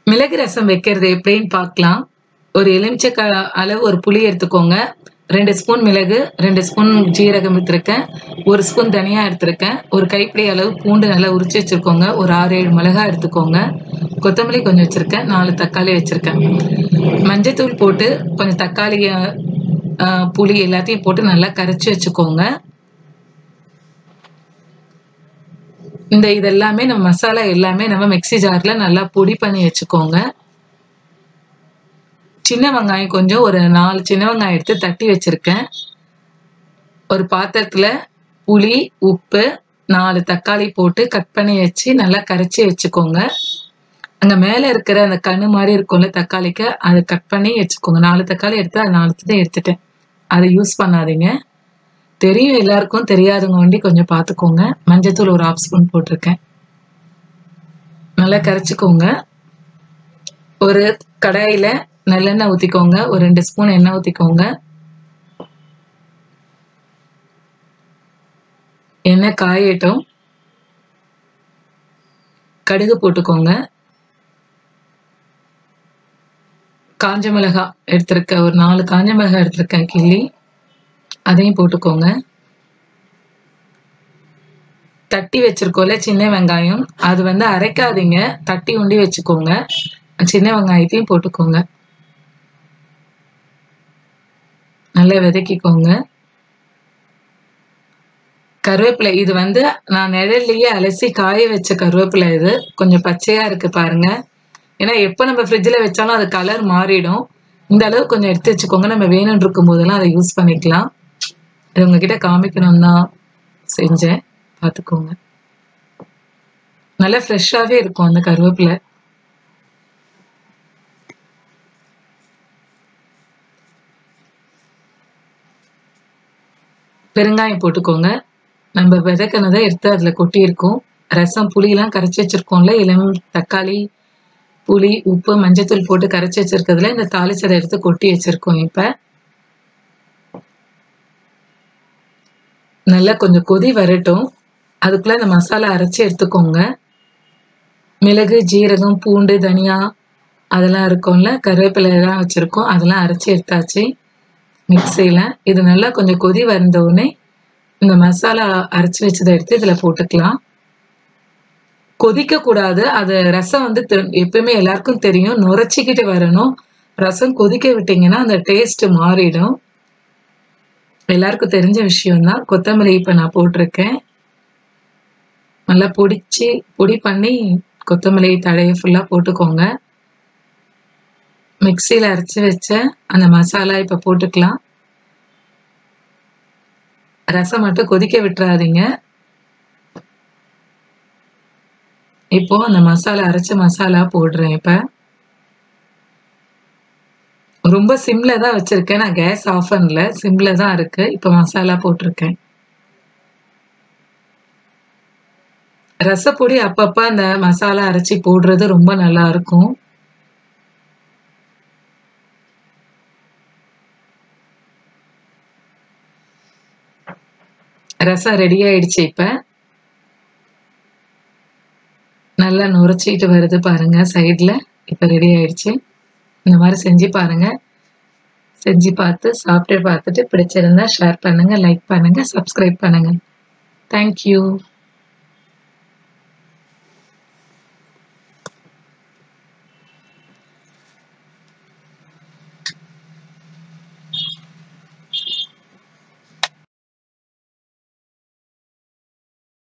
மிளகு ரசம் வைக்கிறது எப்படின்னு பார்க்கலாம் ஒரு எலுமிச்சை க அளவு ஒரு புளி எடுத்துக்கோங்க ரெண்டு ஸ்பூன் மிளகு ரெண்டு ஸ்பூன் ஜீரகம் எடுத்திருக்கேன் ஒரு ஸ்பூன் தனியா எடுத்திருக்கேன் ஒரு கைப்பிடி அளவு பூண்டு நல்லா உரிச்சு வச்சிருக்கோங்க ஒரு ஆறு ஏழு மிளகாய் எடுத்துக்கோங்க கொத்தமல்லி கொஞ்சம் வச்சிருக்கேன் நாலு தக்காளி வச்சிருக்கேன் மஞ்சத்தூள் போட்டு கொஞ்சம் தக்காளி அஹ், புளி எல்லாத்தையும் போட்டு நல்லா கரைச்சி வச்சுக்கோங்க இந்த இதெல்லாமே நம்ம மசாலா எல்லாமே நம்ம மிக்ஸி ஜார்ல நல்லா பொடி பண்ணி வச்சுக்கோங்க சின்ன வெங்காயம் கொஞ்சம் ஒரு நாலு சின்ன வெங்காயம் எடுத்து தட்டி வச்சிருக்கேன் ஒரு பாத்திரத்துல புளி உப்பு நாலு தக்காளி போட்டு கட் பண்ணி வச்சு நல்லா கரைச்சி வச்சுக்கோங்க அங்க மேல இருக்கிற அந்த கண்ணு மாதிரி இருக்கும்ல தக்காளிக்கு அதை கட் பண்ணி வச்சுக்கோங்க நாலு தக்காளி எடுத்து அது நாலு தான் எடுத்துட்டேன் அதை யூஸ் பண்ணாதீங்க தெரியும் எல்லாருக்கும் தெரியாதவங்க வண்டி கொஞ்சம் பார்த்துக்கோங்க மஞ்சத்தூள் ஒரு ஆஃப் ஸ்பூன் போட்டிருக்கேன் நல்லா கரைச்சிக்கோங்க ஒரு கடாயில நல்லெண்ணெய் ஊற்றிக்கோங்க ஒரு ரெண்டு ஸ்பூன் எண்ணெய் ஊற்றிக்கோங்க எண்ணெய் காயட்டும் கடுகு போட்டுக்கோங்க காஞ்ச மிளகாய் எடுத்திருக்கேன் ஒரு நாலு காஞ்ச மிளகாய் எடுத்திருக்கேன் கிள்ளி அதையும் போட்டுக்கோங்க தட்டி வச்சிருக்கோம்ல சின்ன வெங்காயம் அது வந்து அரைக்காதீங்க தட்டி உண்டி வச்சுக்கோங்க சின்ன வெங்காயத்தையும் போட்டுக்கோங்க நல்லா விதக்கிக்கோங்க கருவேப்பிலை இது வந்து நான் நிழல்லையே அலசி காய வச்ச கருவேப்பிலை இது கொஞ்சம் பச்சையா இருக்கு பாருங்க ஏன்னா எப்போ நம்ம ஃப்ரிட்ஜில் வச்சாலும் அது கலர் மாறிடும் இந்த அளவு கொஞ்சம் எடுத்து வச்சுக்கோங்க நம்ம வேணும்னு இருக்கும் போதெல்லாம் அதை யூஸ் பண்ணிக்கலாம் இது உங்ககிட்ட காமிக்கணும் தான் செஞ்சேன் பார்த்துக்கோங்க நல்லா ஃப்ரெஷ்ஷாகவே இருக்கும் அந்த கருவேப்பிலை பெருங்காயம் போட்டுக்கோங்க நம்ம விதக்கினதை எடுத்து அதில் கொட்டியிருக்கோம் ரசம் புளியெல்லாம் கரைச்சி வச்சிருக்கோம்ல இளம் தக்காளி புளி உப்பு மஞ்சத்தூள் போட்டு கரைச்சி வச்சிருக்கிறதுல இந்த தாளிச்சதை எடுத்து கொட்டி வச்சிருக்கோம் இப்போ நல்லா கொஞ்சம் கொதி வரட்டும் அதுக்குள்ள இந்த மசாலா அரைச்சி எடுத்துக்கோங்க மிளகு ஜீரகம் பூண்டு தனியா அதெல்லாம் இருக்கும்ல கருவேப்பிலை எல்லாம் வச்சிருக்கோம் அதெல்லாம் அரைச்சி எடுத்தாச்சு மிக்சியில் இது நல்லா கொஞ்சம் கொதி வந்த உடனே இந்த மசாலா அரைச்சி வச்சதை எடுத்து இதில் போட்டுக்கலாம் கொதிக்க கூடாது அது ரசம் வந்து தெ- எப்பவுமே எல்லாருக்கும் தெரியும் நுரைச்சிக்கிட்டு வரணும் ரசம் கொதிக்க விட்டீங்கன்னா அந்த டேஸ்ட் மாறிடும் எல்லாருக்கும் தெரிஞ்ச விஷயம்தான் கொத்தமல்லி இப்போ நான் போட்டிருக்கேன் நல்லா பொடிச்சு பொடி பண்ணி கொத்தமல்லி தழையை ஃபுல்லாக போட்டுக்கோங்க மிக்சியில் அரைச்சி வச்ச அந்த மசாலா இப்போ போட்டுக்கலாம் ரசம் மட்டும் கொதிக்க விட்டுறாதீங்க இப்போ அந்த மசாலா அரைச்ச மசாலா போடுறேன் இப்போ ரொம்ப சிம்ல தான் வச்சிருக்கேன் நான் கேஸ் ஆஃப் பண்ணல சிம்ல தான் இருக்கு இப்போ மசாலா போட்டிருக்கேன் ரசப்பொடி அப்பப்ப அந்த மசாலா அரைச்சி போடுறது ரொம்ப நல்லா இருக்கும் ரசம் ரெடி ஆயிடுச்சு இப்ப நல்லா நுரைச்சிட்டு வருது பாருங்க சைடில் இப்போ ரெடி ஆயிடுச்சு இந்த மாதிரி செஞ்சு பாருங்க செஞ்சு பார்த்து சாப்பிட்டு பார்த்துட்டு பிடிச்சிருந்தா ஷேர் பண்ணுங்க லைக் பண்ணுங்க சப்ஸ்கிரைப் பண்ணுங்க தேங்க்யூ